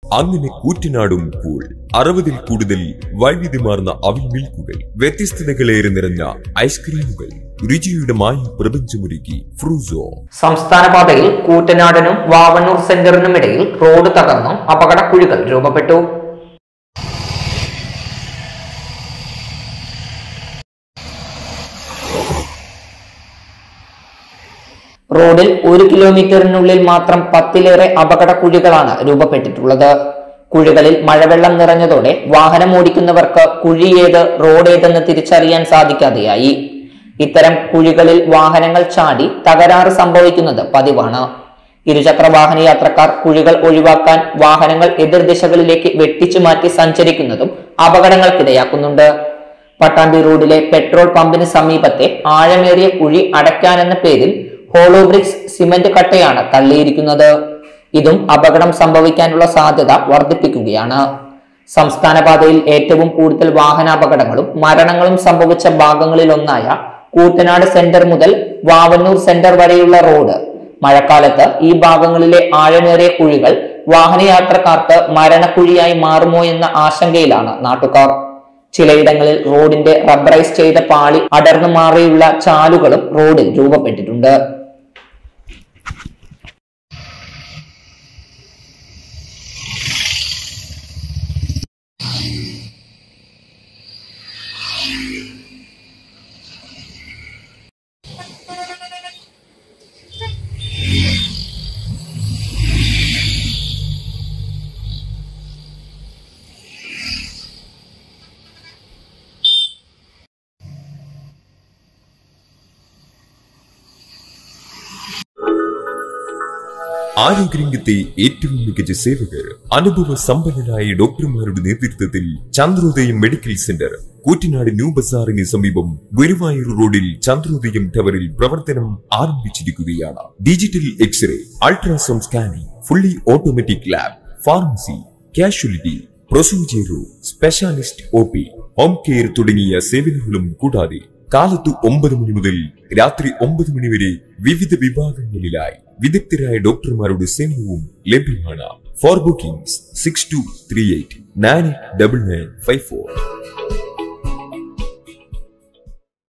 അങ്ങനെ കൂറ്റനാടും കൂൾ അറുപതിൽ കൂടുതൽ വൈവിധ്യമാർന്ന അവിൽ മിൽക്കുകൾ വ്യത്യസ്തതകളേറെ നിറഞ്ഞ ഐസ്ക്രീമുകൾ രുചിയുടെ മായ പ്രപഞ്ചമൊരുക്കി ഫ്രൂസോ സംസ്ഥാന പാതയിൽ കൂറ്റനാടിനും വാവണ്ണൂർ സെന്ററിനുമിടയിൽ റോഡ് തകർന്നും അപകടക്കുഴികൾ രൂപപ്പെട്ടു റോഡിൽ ഒരു കിലോമീറ്ററിനുള്ളിൽ മാത്രം പത്തിലേറെ അപകടക്കുഴികളാണ് രൂപപ്പെട്ടിട്ടുള്ളത് കുഴികളിൽ മഴവെള്ളം നിറഞ്ഞതോടെ വാഹനം ഓടിക്കുന്നവർക്ക് കുഴിയേത് റോഡേതെന്ന് തിരിച്ചറിയാൻ സാധിക്കാതെയായി ഇത്തരം കുഴികളിൽ വാഹനങ്ങൾ ചാടി തകരാറ് സംഭവിക്കുന്നത് പതിവാണ് ഇരുചക്ര വാഹന യാത്രക്കാർ കുഴികൾ ഒഴിവാക്കാൻ വാഹനങ്ങൾ എതിർദിശകളിലേക്ക് വെട്ടിച്ചു മാറ്റി സഞ്ചരിക്കുന്നതും അപകടങ്ങൾക്കിടയാക്കുന്നുണ്ട് പട്ടാമ്പി റോഡിലെ പെട്രോൾ പമ്പിന് സമീപത്തെ ആഴമേറിയ കുഴി അടയ്ക്കാനെന്ന പേരിൽ ഹോളോബ്രിക്സ് സിമന്റ് കട്ടയാണ് തള്ളിയിരിക്കുന്നത് ഇതും അപകടം സംഭവിക്കാനുള്ള സാധ്യത വർദ്ധിപ്പിക്കുകയാണ് സംസ്ഥാന പാതയിൽ ഏറ്റവും കൂടുതൽ വാഹനാപകടങ്ങളും മരണങ്ങളും സംഭവിച്ച ഭാഗങ്ങളിലൊന്നായ കൂറ്റനാട് സെന്റർ മുതൽ വാവന്നൂർ സെന്റർ വരെയുള്ള റോഡ് മഴക്കാലത്ത് ഈ ഭാഗങ്ങളിലെ ആഴമേറിയ കുഴികൾ വാഹനയാത്രക്കാർക്ക് മരണക്കുഴിയായി മാറുമോ എന്ന ആശങ്കയിലാണ് നാട്ടുകാർ ചിലയിടങ്ങളിൽ റോഡിന്റെ റബ്ബറൈസ് ചെയ്ത പാളി അടർന്നു മാറിയുള്ള ചാലുകളും റോഡിൽ രൂപപ്പെട്ടിട്ടുണ്ട് ആരോഗ്യരംഗത്തെ ഏറ്റവും മികച്ച സേവകർ അനുഭവ സമ്പന്നരായ ഡോക്ടർമാരുടെ നേതൃത്വത്തിൽ Chandrodayam medical centre Koottanad new ബസാറിന് സമീപം ഗുരുവായൂർ റോഡിൽ ചന്ദ്രോദയം ടവറിൽ പ്രവർത്തനം ആരംഭിച്ചിരിക്കുകയാണ് digital x ray ultrasound scanning fully automatic lab pharmacy casualty procedure specialist O P home care തുടങ്ങിയ സേവനങ്ങളും കൂടാതെ കാലത്ത് ഒമ്പത് മണി മുതൽ രാത്രി ഒമ്പത് മണി വരെ വിവിധ വിഭാഗങ്ങളിലായി വിദഗ്ധരായ ഡോക്ടർമാരുടെ സേവനവും ലഭ്യമാണ് for bookings six two three eight nine double nine five four